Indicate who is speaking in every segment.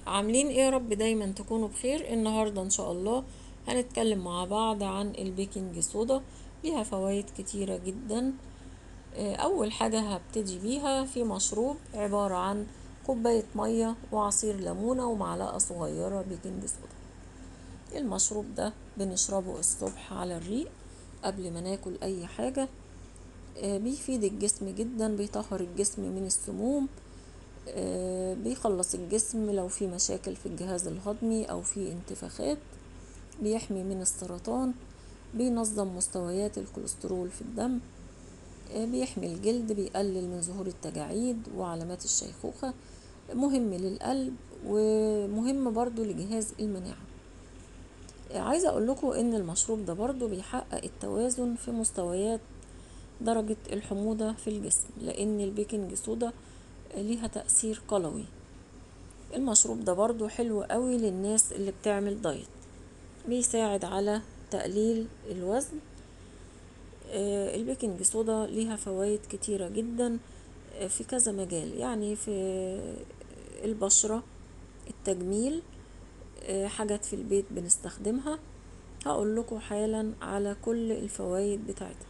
Speaker 1: عاملين ايه يا رب دايما تكونوا بخير النهاردة ان شاء الله هنتكلم مع بعض عن البيكنج صودا ليها فوائد كتيرة جدا آه، اول حاجة هبتدي بيها في مشروب عبارة عن كوباية مية وعصير ليمونة ومعلقة صغيرة بيكنج صودا المشروب ده بنشربه الصبح على الريق قبل ما ناكل اي حاجة آه، بيفيد الجسم جدا بيطهر الجسم من السموم آه، بيخلص الجسم لو في مشاكل في الجهاز الهضمي او في انتفاخات بيحمي من السرطان بينظم مستويات الكوليسترول في الدم آه، بيحمي الجلد بيقلل من ظهور التجاعيد وعلامات الشيخوخة مهم للقلب ومهم برضو لجهاز المناعة آه، عايزة اقول لكم ان المشروب ده برضو بيحقق التوازن في مستويات درجة الحموضة في الجسم لان البيكنج صودا ليها تأثير قلوي المشروب ده برضو حلو قوي للناس اللي بتعمل دايت بيساعد على تقليل الوزن آه، البيكنج صودا ليها فوائد كتيرة جدا آه، في كذا مجال يعني في البشرة التجميل آه، حاجات في البيت بنستخدمها هقول لكم حالا على كل الفوائد بتاعتها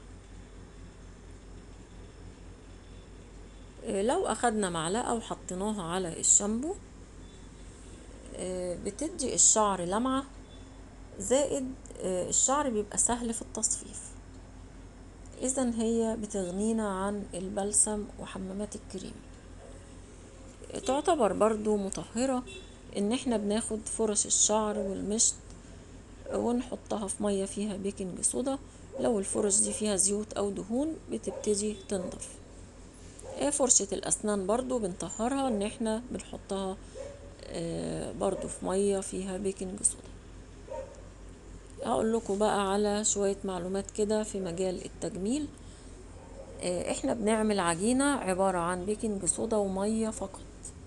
Speaker 1: آه، لو اخدنا معلقة وحطيناها على الشامبو آه، بتدي الشعر لمعة زائد آه، الشعر بيبقى سهل في التصفيف اذا هي بتغنينا عن البلسم وحمامات الكريم آه، تعتبر برضو مطهرة ان احنا بناخد فرش الشعر والمشط آه، ونحطها في مية فيها بيكنج صودا لو الفرش دي فيها زيوت او دهون بتبتدي تنضف آه، فرشة الأسنان برضو بنطهرها إن احنا بنحطها آه، برضو في مية فيها بيكنج صودا هقول لكم بقى على شوية معلومات كده في مجال التجميل آه، احنا بنعمل عجينة عبارة عن بيكنج صودا ومية فقط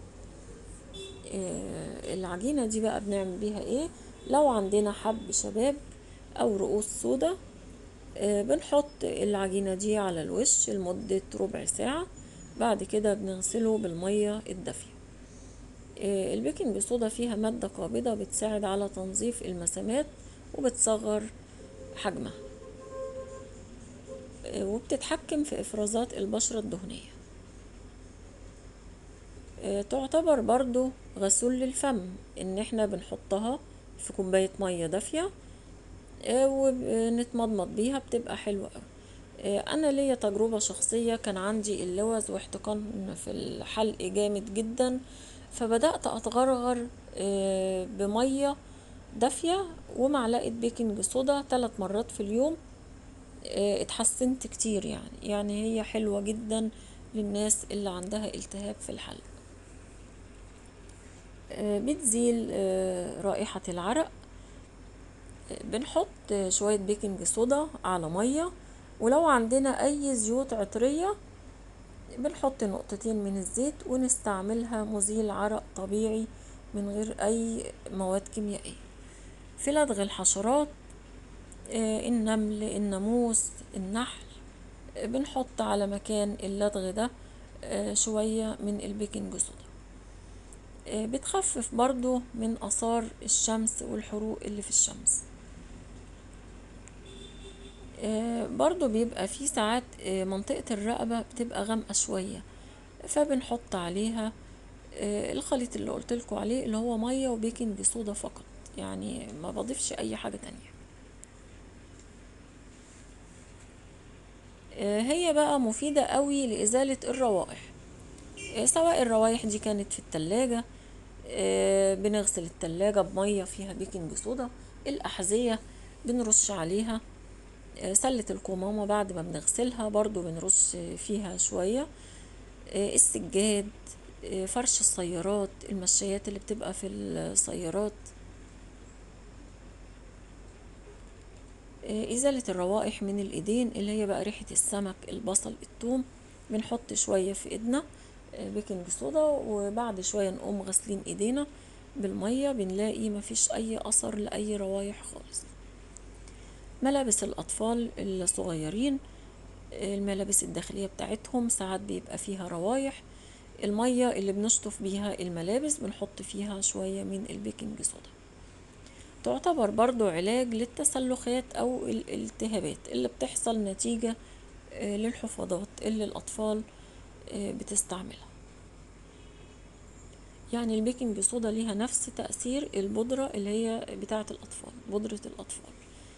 Speaker 1: آه، العجينة دي بقى بنعمل بيها ايه لو عندنا حب شباب او رؤوس سودا آه، بنحط العجينة دي على الوش لمدة ربع ساعة بعد كده بنغسله بالمية الدافية آه، البيكنج صودا فيها مادة قابضة بتساعد على تنظيف المسامات وبتصغر حجمها آه، وبتتحكم في إفرازات البشرة الدهنية آه، تعتبر برضو غسول للفم ان احنا بنحطها في كوباية مية دافية آه، وبنتمضمض بيها بتبقى حلوة قوي آه، انا ليا تجربة شخصية كان عندي اللوز واحتقان في الحلق جامد جدا فبدأت اتغرغر آه، بمية دافية ومعلقة بيكنج صودا ثلاث مرات في اليوم آه، اتحسنت كتير يعني يعني هي حلوة جدا للناس اللي عندها التهاب في الحلق آه، بتزيل آه، رائحة العرق آه، بنحط آه، شوية بيكنج صودا على مية ولو عندنا أي زيوت عطرية بنحط نقطتين من الزيت ونستعملها مزيل عرق طبيعي من غير أي مواد كيميائية في لدغ الحشرات آه، النمل الناموس النحل آه، بنحط على مكان اللدغ ده آه، شوية من البيكنج صودا آه، بتخفف برضو من آثار الشمس والحروق اللي في الشمس آه، برضو بيبقى في ساعات آه، منطقة الرقبة بتبقى غامقة شوية فبنحط عليها آه، الخليط اللي قلتلكوا عليه اللي هو مية وبيكنج صودا فقط يعني ما بضيفش أي حاجة تانية آه، هي بقى مفيدة قوي لإزالة الروائح آه، سواء الروايح دي كانت في التلاجة آه، بنغسل التلاجة بمية فيها بيكنج صودا الأحذية بنرش عليها آه، سلة القمامة بعد ما بنغسلها برضو بنرش فيها شوية آه، السجاد آه، فرش السيارات المشايات اللي بتبقى في السيارات آه، إزالة الروائح من الإيدين اللي هي بقى ريحة السمك البصل الثوم بنحط شوية في إيدنا آه، بيكنج صودا وبعد شوية نقوم غاسلين إيدينا بالمية بنلاقي مفيش أي أثر لأي روايح خالص ملابس الأطفال الصغيرين الملابس الداخلية بتاعتهم ساعات بيبقى فيها روايح المية اللي بنشطف بيها الملابس بنحط فيها شوية من البيكنج صودا تعتبر برضو علاج للتسلخات أو الالتهابات اللي بتحصل نتيجة للحفاضات اللي الأطفال بتستعملها يعني البيكنج صودا ليها نفس تأثير البودرة اللي هي بتاعة الأطفال بودرة الأطفال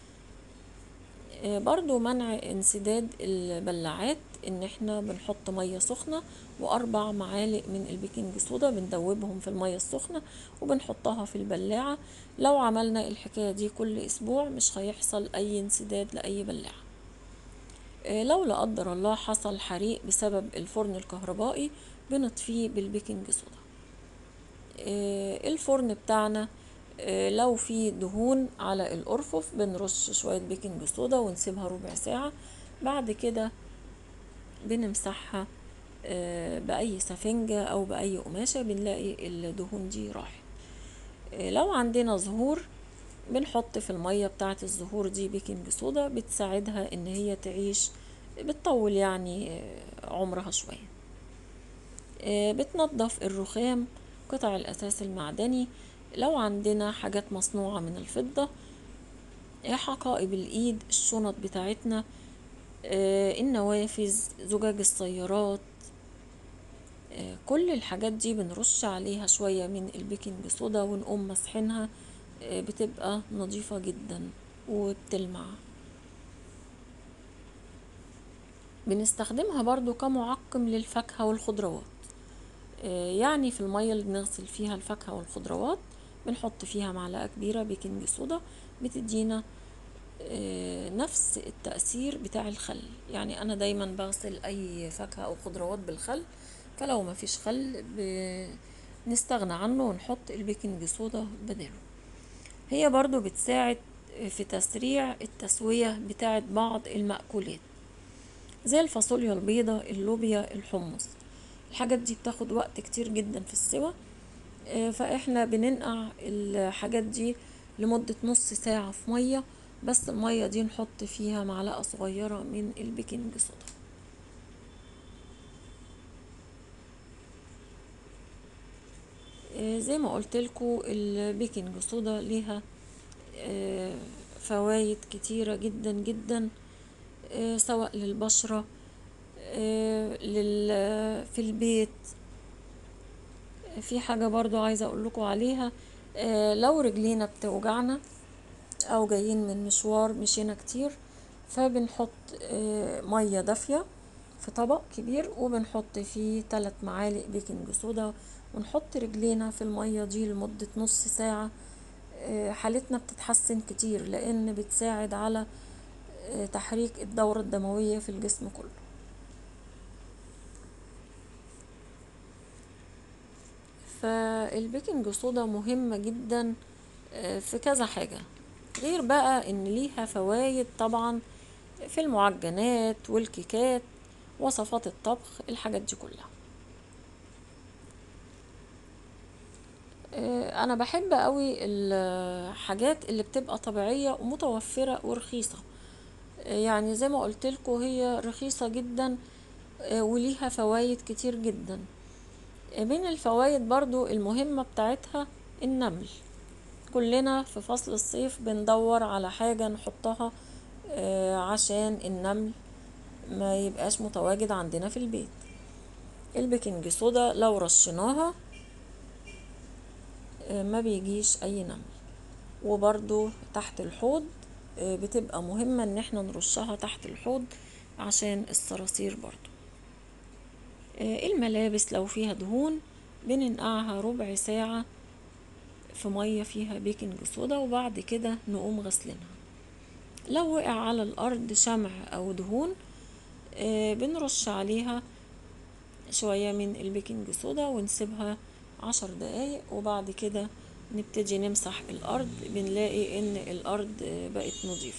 Speaker 1: برضو منع انسداد البلاعات ان احنا بنحط مية سخنة واربع معالق من البيكنج صودا بندوبهم في المية السخنة وبنحطها في البلاعة لو عملنا الحكاية دي كل اسبوع مش هيحصل اي انسداد لاي بلاعة لو لا قدر الله حصل حريق بسبب الفرن الكهربائي بنطفيه بالبيكنج صودا الفرن بتاعنا لو في دهون على الأرفف بنرش شوية بيكنج صودا ونسيبها ربع ساعة بعد كده بنمسحها بأي سفنجة أو بأي قماشة بنلاقي الدهون دي راحت لو عندنا زهور بنحط في المية بتاعة الزهور دي بيكنج صودا بتساعدها ان هي تعيش بتطول يعني عمرها شوية بتنظف الرخام قطع الأساس المعدني لو عندنا حاجات مصنوعة من الفضة حقائب الإيد الشنط بتاعتنا النوافذ زجاج السيارات كل الحاجات دي بنرش عليها شوية من البيكنج صودا ونقوم مسحينها بتبقى نظيفة جدا وبتلمع بنستخدمها برضو كمعقم للفاكهة والخضروات يعني في المية اللي بنغسل فيها الفاكهة والخضروات بنحط فيها معلقة كبيرة بيكنج صودا بتدينا نفس التأثير بتاع الخل يعني أنا دايما بغسل أي فاكهة أو خضروات بالخل فلو ما فيش خل بنستغنى عنه ونحط البيكنج صودا بداله هي برضو بتساعد في تسريع التسوية بتاعة بعض المأكولات زي الفاصوليا البيضة اللوبيا الحمص الحاجات دي بتاخد وقت كتير جدا في السوى فاحنا بننقع الحاجات دي لمدة نص ساعة في مية بس المية دي نحط فيها معلقة صغيرة من البيكنج صودا زي ما قلت لكم البيكنج صودا ليها فوائد كتيرة جدا جدا سواء للبشرة في البيت في حاجة برضو عايزة اقول لكم عليها لو رجلينا بتوجعنا او جايين من مشوار مشينا كتير فبنحط مية دافية في طبق كبير وبنحط فيه ثلاث معالق بيكنج صودا ونحط رجلينا في المية دي لمدة نص ساعة حالتنا بتتحسن كتير لان بتساعد على تحريك الدورة الدموية في الجسم كله فالبيكنج صودا مهمة جدا في كذا حاجة غير بقى ان ليها فوائد طبعا في المعجنات والكيكات وصفات الطبخ الحاجات دي كلها انا بحب قوي الحاجات اللي بتبقى طبيعية ومتوفرة ورخيصة يعني زي ما قلت لكم هي رخيصة جدا وليها فوائد كتير جدا من الفوائد برضو المهمة بتاعتها النمل كلنا في فصل الصيف بندور على حاجة نحطها عشان النمل ما يبقاش متواجد عندنا في البيت البيكنج صودا لو رشيناها ما بيجيش اي نمل وبرضو تحت الحوض بتبقى مهمة ان احنا نرشها تحت الحوض عشان الصراصير برضو الملابس لو فيها دهون بننقعها ربع ساعة في مية فيها بيكنج صودا وبعد كده نقوم غسلينها لو وقع على الأرض شمع أو دهون بنرش عليها شوية من البيكنج صودا ونسيبها عشر دقايق وبعد كده نبتدي نمسح الأرض بنلاقي إن الأرض بقت نظيفة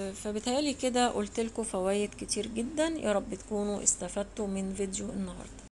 Speaker 1: فبالتالي كده قلت لكم فوائد كتير جدا يا رب تكونوا استفدتوا من فيديو النهارده